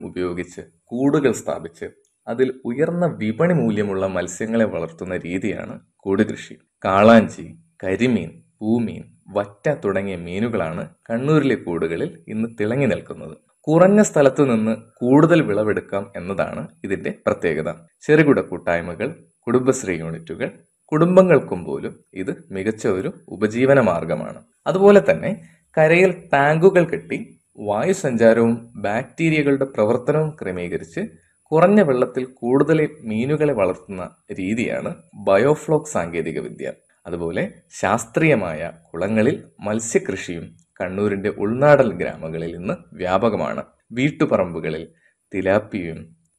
ഉപയോഗിച്ച് കൂടുകൾ സ്ഥാപിച്ച് അതിൽ ഉയർന്ന വിപണി മൂല്യമുള്ള മത്സ്യങ്ങളെ വളർത്തുന്ന രീതിയാണ് കൂട് കൃഷി കാളാഞ്ചി കരിമീൻ പൂമീൻ വറ്റ തുടങ്ങിയ മീനുകളാണ് കണ്ണൂരിലെ കൂടുകളിൽ ഇന്ന് തിളങ്ങി നിൽക്കുന്നത് കുറഞ്ഞ സ്ഥലത്തു നിന്ന് കൂടുതൽ വിളവെടുക്കാം എന്നതാണ് ഇതിന്റെ പ്രത്യേകത ചെറുകിട കൂട്ടായ്മകൾ കുടുംബശ്രീ യൂണിറ്റുകൾ കുടുംബങ്ങൾക്കും പോലും ഇത് മികച്ച ഒരു ഉപജീവന മാർഗമാണ് അതുപോലെ തന്നെ കരയിൽ ടാങ്കുകൾ കെട്ടി വായുസഞ്ചാരവും ബാക്ടീരിയകളുടെ പ്രവർത്തനവും ക്രമീകരിച്ച് കുറഞ്ഞ വെള്ളത്തിൽ കൂടുതൽ മീനുകളെ വളർത്തുന്ന രീതിയാണ് ബയോഫ്ലോക് സാങ്കേതിക വിദ്യ അതുപോലെ ശാസ്ത്രീയമായ കുളങ്ങളിൽ മത്സ്യകൃഷിയും കണ്ണൂരിന്റെ ഉൾനാടൻ ഗ്രാമങ്ങളിൽ ഇന്ന് വ്യാപകമാണ് വീട്ടുപറമ്പുകളിൽ തിലാപ്പിയും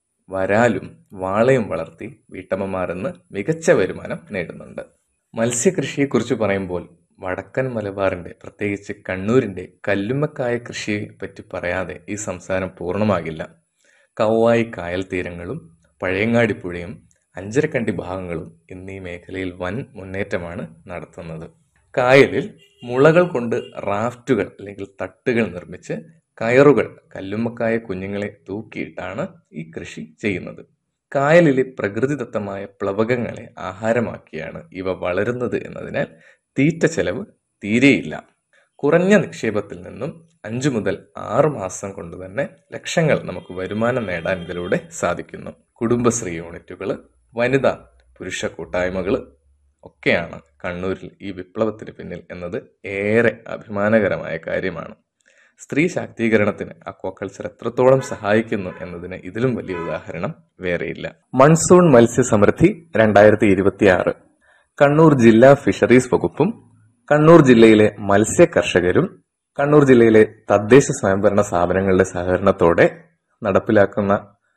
വരാലും വാളയും വളർത്തി വീട്ടമ്മമാർ ഇന്ന് മികച്ച വരുമാനം നേടുന്നുണ്ട് മത്സ്യകൃഷിയെക്കുറിച്ച് പറയുമ്പോൾ വടക്കൻ മലബാറിന്റെ പ്രത്യേകിച്ച് കണ്ണൂരിന്റെ കല്ലുമ്മക്കായ കൃഷിയെ പറ്റി പറയാതെ ഈ സംസാരം പൂർണ്ണമാകില്ല കൗവായി കായൽ തീരങ്ങളും പഴയങ്ങാടി പുഴയും അഞ്ചരക്കണ്ടി ഭാഗങ്ങളും എന്നീ മേഖലയിൽ വൻ മുന്നേറ്റമാണ് നടത്തുന്നത് കായലിൽ മുളകൾ കൊണ്ട് റാഫ്റ്റുകൾ അല്ലെങ്കിൽ തട്ടുകൾ നിർമ്മിച്ച് കയറുകൾ കല്ലുമ്മക്കായ കുഞ്ഞുങ്ങളെ തൂക്കിയിട്ടാണ് ഈ കൃഷി ചെയ്യുന്നത് കായലിലെ പ്രകൃതിദത്തമായ പ്ലവകങ്ങളെ ആഹാരമാക്കിയാണ് ഇവ വളരുന്നത് എന്നതിനാൽ തീറ്റ ചെലവ് തീരെയില്ല കുറഞ്ഞ നിക്ഷേപത്തിൽ നിന്നും അഞ്ചു മുതൽ ആറ് മാസം കൊണ്ട് തന്നെ ലക്ഷങ്ങൾ നമുക്ക് വരുമാനം നേടാൻ ഇതിലൂടെ സാധിക്കുന്നു കുടുംബശ്രീ യൂണിറ്റുകൾ വനിതാ പുരുഷ കൂട്ടായ്മകൾ ഒക്കെയാണ് കണ്ണൂരിൽ ഈ വിപ്ലവത്തിന് പിന്നിൽ എന്നത് ഏറെ അഭിമാനകരമായ കാര്യമാണ് സ്ത്രീ ശാക്തീകരണത്തിന് അക്വാകൾച്ചർ എത്രത്തോളം സഹായിക്കുന്നു എന്നതിന് ഇതിലും വലിയ ഉദാഹരണം വേറെയില്ല മൺസൂൺ മത്സ്യസമൃദ്ധി രണ്ടായിരത്തി ഇരുപത്തി ആറ് കണ്ണൂർ ജില്ലാ ഫിഷറീസ് വകുപ്പും കണ്ണൂർ ജില്ലയിലെ മത്സ്യ കർഷകരും കണ്ണൂർ ജില്ലയിലെ തദ്ദേശ സ്വയംഭരണ സ്ഥാപനങ്ങളുടെ സഹകരണത്തോടെ നടപ്പിലാക്കുന്ന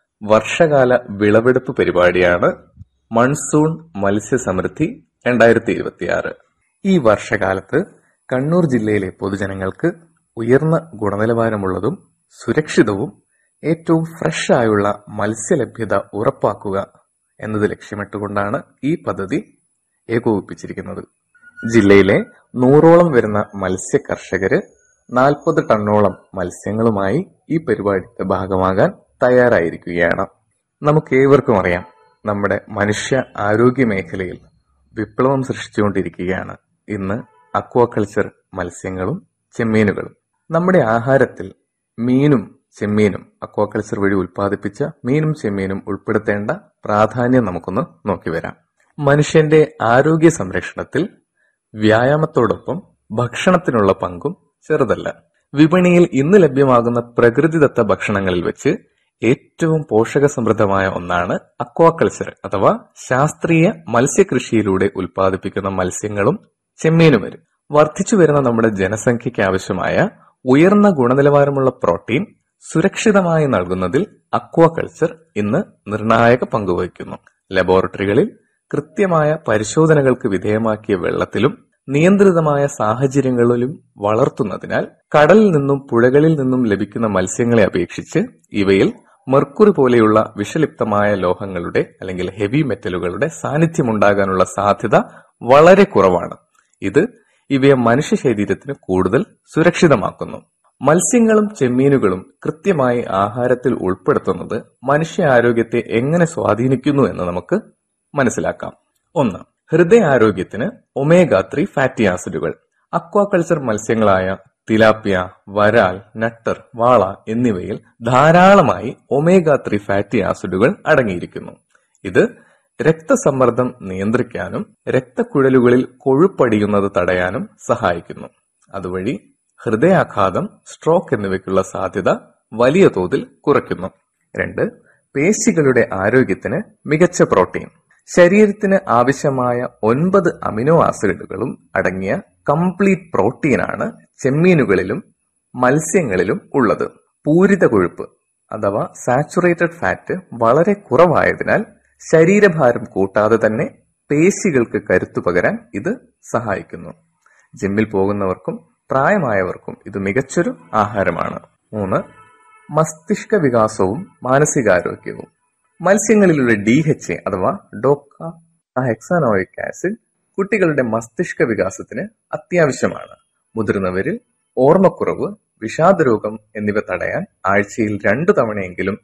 വർഷകാല വിളവെടുപ്പ് പരിപാടിയാണ് മൺസൂൺ മത്സ്യസമൃദ്ധി രണ്ടായിരത്തി ഇരുപത്തിയാറ് ഈ വർഷകാലത്ത് കണ്ണൂർ ജില്ലയിലെ പൊതുജനങ്ങൾക്ക് ഉയർന്ന ഗുണനിലവാരമുള്ളതും സുരക്ഷിതവും ഏറ്റവും ഫ്രഷ് ആയുള്ള മത്സ്യലഭ്യത ഉറപ്പാക്കുക എന്നത് ലക്ഷ്യമിട്ടുകൊണ്ടാണ് ഈ പദ്ധതി ഏകോപിപ്പിച്ചിരിക്കുന്നത് ജില്ലയിലെ നൂറോളം വരുന്ന മത്സ്യ കർഷകര് നാൽപ്പത് ടണ്ണോളം മത്സ്യങ്ങളുമായി ഈ പരിപാടിയുടെ ഭാഗമാകാൻ തയ്യാറായിരിക്കുകയാണ് നമുക്ക് ഏവർക്കും അറിയാം നമ്മുടെ മനുഷ്യ ആരോഗ്യ മേഖലയിൽ വിപ്ലവം സൃഷ്ടിച്ചുകൊണ്ടിരിക്കുകയാണ് ഇന്ന് അക്വാകൾച്ചർ മത്സ്യങ്ങളും ചെമ്മീനുകളും നമ്മുടെ ആഹാരത്തിൽ മീനും ചെമ്മീനും അക്വാകൾച്ചർ വഴി ഉൽപ്പാദിപ്പിച്ച മീനും ചെമ്മീനും ഉൾപ്പെടുത്തേണ്ട പ്രാധാന്യം നമുക്കൊന്ന് നോക്കി വരാം മനുഷ്യന്റെ ആരോഗ്യ സംരക്ഷണത്തിൽ വ്യായാമത്തോടൊപ്പം ഭക്ഷണത്തിനുള്ള പങ്കും ചെറുതല്ല വിപണിയിൽ ഇന്ന് ലഭ്യമാകുന്ന പ്രകൃതിദത്ത ഭക്ഷണങ്ങളിൽ വെച്ച് ഏറ്റവും പോഷകസമൃദ്ധമായ ഒന്നാണ് അക്വാകൾച്ചർ അഥവാ ശാസ്ത്രീയ മത്സ്യകൃഷിയിലൂടെ ഉൽപ്പാദിപ്പിക്കുന്ന മത്സ്യങ്ങളും ചെമ്മീനും വരും വർദ്ധിച്ചു വരുന്ന നമ്മുടെ ജനസംഖ്യയ്ക്ക് ആവശ്യമായ ഉയർന്ന ഗുണനിലവാരമുള്ള പ്രോട്ടീൻ സുരക്ഷിതമായി നൽകുന്നതിൽ അക്വാകൾച്ചർ ഇന്ന് നിർണായക പങ്കുവഹിക്കുന്നു ലബോറട്ടറികളിൽ കൃത്യമായ പരിശോധനകൾക്ക് വിധേയമാക്കിയ വെള്ളത്തിലും നിയന്ത്രിതമായ സാഹചര്യങ്ങളിലും വളർത്തുന്നതിനാൽ കടലിൽ നിന്നും പുഴകളിൽ നിന്നും ലഭിക്കുന്ന മത്സ്യങ്ങളെ അപേക്ഷിച്ച് ഇവയിൽ മെർക്കുറി പോലെയുള്ള വിഷലിപ്തമായ ലോഹങ്ങളുടെ അല്ലെങ്കിൽ ഹെവി മെറ്റലുകളുടെ സാന്നിധ്യമുണ്ടാകാനുള്ള സാധ്യത വളരെ കുറവാണ് ഇത് ഇവയെ മനുഷ്യ ശരീരത്തിന് കൂടുതൽ സുരക്ഷിതമാക്കുന്നു മത്സ്യങ്ങളും ചെമ്മീനുകളും കൃത്യമായി ആഹാരത്തിൽ ഉൾപ്പെടുത്തുന്നത് മനുഷ്യ ആരോഗ്യത്തെ എങ്ങനെ സ്വാധീനിക്കുന്നു എന്ന് നമുക്ക് മനസ്സിലാക്കാം ഒന്ന് ഹൃദയാരോഗ്യത്തിന് ഒമേഗ ത്രീ ഫാറ്റി ആസിഡുകൾ അക്വാകൾച്ചർ മത്സ്യങ്ങളായ തിലാപ്പിയ വരാൽ നട്ടർ വാള എന്നിവയിൽ ധാരാളമായി ഒമേഗ ത്രീ ഫാറ്റി ആസിഡുകൾ അടങ്ങിയിരിക്കുന്നു ഇത് രക്തസമ്മർദ്ദം നിയന്ത്രിക്കാനും രക്തക്കുഴലുകളിൽ കൊഴുപ്പടിയുന്നത് തടയാനും സഹായിക്കുന്നു അതുവഴി ഹൃദയാഘാതം സ്ട്രോക്ക് എന്നിവയ്ക്കുള്ള സാധ്യത വലിയ തോതിൽ കുറയ്ക്കുന്നു രണ്ട് പേശികളുടെ ആരോഗ്യത്തിന് മികച്ച പ്രോട്ടീൻ ശരീരത്തിന് ആവശ്യമായ ഒൻപത് അമിനോ ആസിഡുകളും അടങ്ങിയ കംപ്ലീറ്റ് പ്രോട്ടീനാണ് ചെമ്മീനുകളിലും മത്സ്യങ്ങളിലും ഉള്ളത് പൂരിത കൊഴുപ്പ് അഥവാ സാച്ചുറേറ്റഡ് ഫാറ്റ് വളരെ കുറവായതിനാൽ ശരീരഭാരം കൂട്ടാതെ തന്നെ പേശികൾക്ക് കരുത്തു പകരാൻ ഇത് സഹായിക്കുന്നു ജിമ്മിൽ പോകുന്നവർക്കും പ്രായമായവർക്കും ഇത് മികച്ചൊരു ആഹാരമാണ് മൂന്ന് മസ്തിഷ്ക വികാസവും മാനസികാരോഗ്യവും മത്സ്യങ്ങളിലുള്ള ഡി എച്ച് എ അഥവാ ഡോക്ക ഹെക്സാനോയിക് ആസിഡ് കുട്ടികളുടെ മസ്തിഷ്ക വികാസത്തിന് അത്യാവശ്യമാണ് മുതിർന്നവരിൽ ഓർമ്മക്കുറവ് വിഷാദരോഗം എന്നിവ തടയാൻ ആഴ്ചയിൽ രണ്ടു തവണയെങ്കിലും